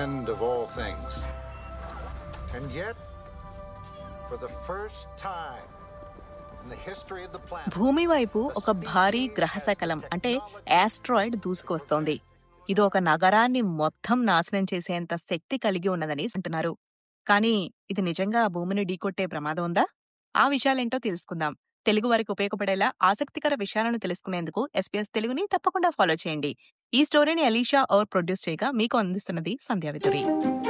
end of all things. And yet, for the first time in the history of the planet, భూమి వైపు ఒక భారీ గ్రహశకలం అంటే asteroid దూసుకొస్తోంది ఇది ఒక నగరాన్ని మొత్తం నాశనం చేసేంత శక్తి కలిగి ఉన్నదని అంటున్నారు కానీ ఇది నిజంగా భూమిని ఢీకొట్టే ప్రమాదం ఉందా ఆ విషయాలేంటో తెలుసుకుందాం తెలుగు వారికి ఉపయోగపడేలా ఆసక్తికర విషయాలను తెలుసుకునేందుకు ఎస్పీఎస్ తెలుగుని తప్పకుండా ఫాలో చేయండి ఈ స్టోరీని అలీషా ఔర్ ప్రొడ్యూస్ చేయగా మీకు అందిస్తున్నది సంధ్యావితురి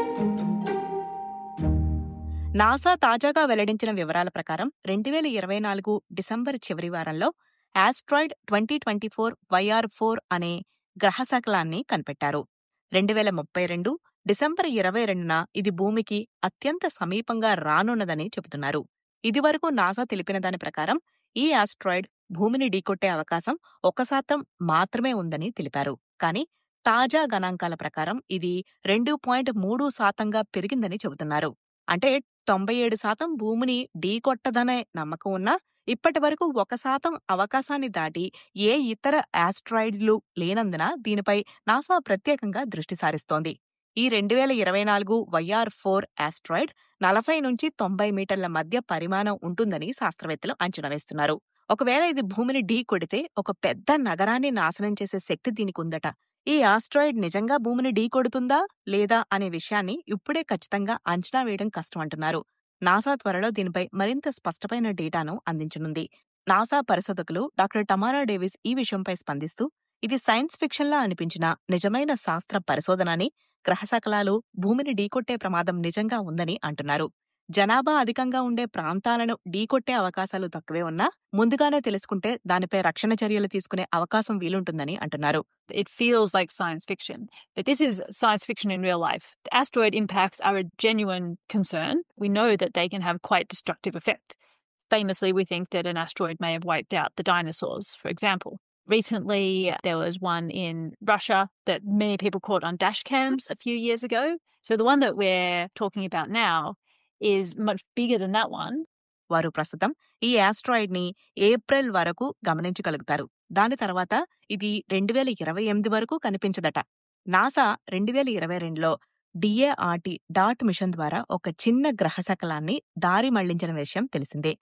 నాసా తాజాగా వెల్లడించిన వివరాల ప్రకారం రెండు వేల ఇరవై నాలుగు డిసెంబర్ చివరి వారంలో asteroid twenty twenty four Y R four అనే గ్రహశకలాన్ని కనిపెట్టారు రెండు వేల ముప్పై రెండు డిసెంబర్ ఇరవై రెండున ఇది భూమికి అత్యంత సమీపంగా రానున్నదని చెబుతున్నారు ఇదివరకు నాసా తెలిపిన దాని ప్రకారం ఈ ఆస్ట్రాయిడ్ భూమిని ఢీకొట్టే అవకాశం ఒక శాతం మాత్రమే ఉందని తెలిపారు కానీ తాజా గణాంకాల ప్రకారం ఇది రెండు పాయింట్ మూడు శాతంగా పెరిగిందని చెబుతున్నారు అంటే తొంభై ఏడు శాతం భూమిని ఢీకొట్టదనే నమ్మకం ఉన్నా ఇప్పటి వరకు ఒక శాతం అవకాశాన్ని దాటి ఏ ఇతర ఆస్ట్రాయిడ్లు లేనందున దీనిపై నాసా ప్రత్యేకంగా దృష్టి సారిస్తోంది ఈ రెండు వేల ఇరవై నాలుగు వైఆర్ ఫోర్ ఆస్ట్రాయిడ్ నలభై నుంచి తొంభై మీటర్ల మధ్య పరిమాణం ఉంటుందని శాస్త్రవేత్తలు అంచనా వేస్తున్నారు ఒకవేళ ఇది భూమిని ఢీ కొడితే ఒక పెద్ద నగరాన్ని నాశనం చేసే శక్తి దీనికి ఉందట ఈ ఆస్ట్రాయిడ్ నిజంగా భూమిని ఢీ కొడుతుందా లేదా అనే విషయాన్ని ఇప్పుడే ఖచ్చితంగా అంచనా వేయడం కష్టం అంటున్నారు నాసా త్వరలో దీనిపై మరింత స్పష్టమైన డేటాను అందించనుంది నాసా పరిశోధకులు డాక్టర్ టమారా డేవిస్ ఈ విషయంపై స్పందిస్తూ ఇది సైన్స్ ఫిక్షన్లా అనిపించిన నిజమైన శాస్త్ర పరిశోధనని గ్రహశకలాలు భూమిని ఢీకొట్టే ప్రమాదం నిజంగా ఉందని అంటున్నారు జనాభా అధికంగా ఉండే ప్రాంతాలను ఢీకొట్టే అవకాశాలు తక్కువే ఉన్నా ముందుగానే తెలుసుకుంటే దానిపై రక్షణ చర్యలు తీసుకునే అవకాశం వీలుంటుందని అంటున్నారు it feels like science fiction, but this is science fiction in real life. The asteroid impacts are a genuine concern. We know that they can have quite destructive effect. Famously, we think that an asteroid may have wiped out the dinosaurs, for example. Recently, there was one in Russia that many people caught on dash cams a few years ago. So the one that we're talking about now is much bigger than that one. వారు ప్రస్తుతం ఈ asteroid ని April వరకు గమనించగలుగుతారు దాని తర్వాత ఇది రెండు వేల ఇరవై ఎనిమిది వరకు కనిపించదట నాసా రెండు వేల ఇరవై రెండులో డిఏఆర్టీ డాట్ మిషన్ ద్వారా ఒక చిన్న గ్రహశకలాన్ని దారి మళ్లించిన విషయం తెలిసిందే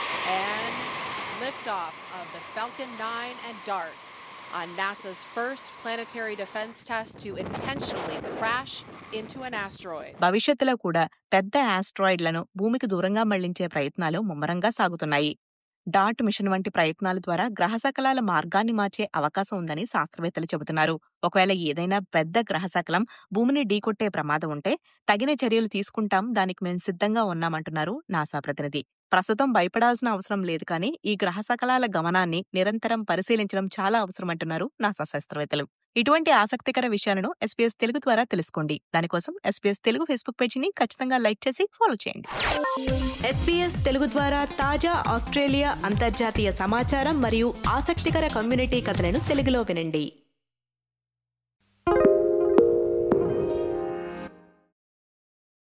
And liftoff of the Falcon 9 and DART on NASA's first planetary defense test to intentionally crash into an asteroid. భవిష్యత్తులో కూడా పెద్ద ఆస్ట్రాయిడ్లను భూమికి దూరంగా మళ్లించే ప్రయత్నాలు ముమ్మరంగా సాగుతున్నాయి డాట్ మిషన్ వంటి ప్రయత్నాల ద్వారా గ్రహశకలాల మార్గాన్ని మార్చే అవకాశం ఉందని శాస్త్రవేత్తలు చెబుతున్నారు ఒకవేళ ఏదైనా పెద్ద గ్రహశకలం భూమిని ఢీకొట్టే ప్రమాదం ఉంటే తగిన చర్యలు తీసుకుంటాం దానికి మేము సిద్ధంగా ఉన్నామంటున్నారు నాసా ప్రతినిధి ప్రస్తుతం భయపడాల్సిన అవసరం లేదు కానీ ఈ గ్రహశకలాల గమనాన్ని నిరంతరం పరిశీలించడం చాలా అవసరమంటున్నారు నాసా శాస్త్రవేత్తలు ఇటువంటి ఆసక్తికర విషయాలను ఎస్పీఎస్ తెలుగు ద్వారా తెలుసుకోండి దానికోసం ఎస్పీఎస్ తెలుగు ఫేస్బుక్ పేజీని ఖచ్చితంగా లైక్ చేసి ఫాలో చేయండి ఎస్పీఎస్ తెలుగు ద్వారా తాజా ఆస్ట్రేలియా అంతర్జాతీయ సమాచారం మరియు ఆసక్తికర కమ్యూనిటీ కథలను తెలుగులో వినండి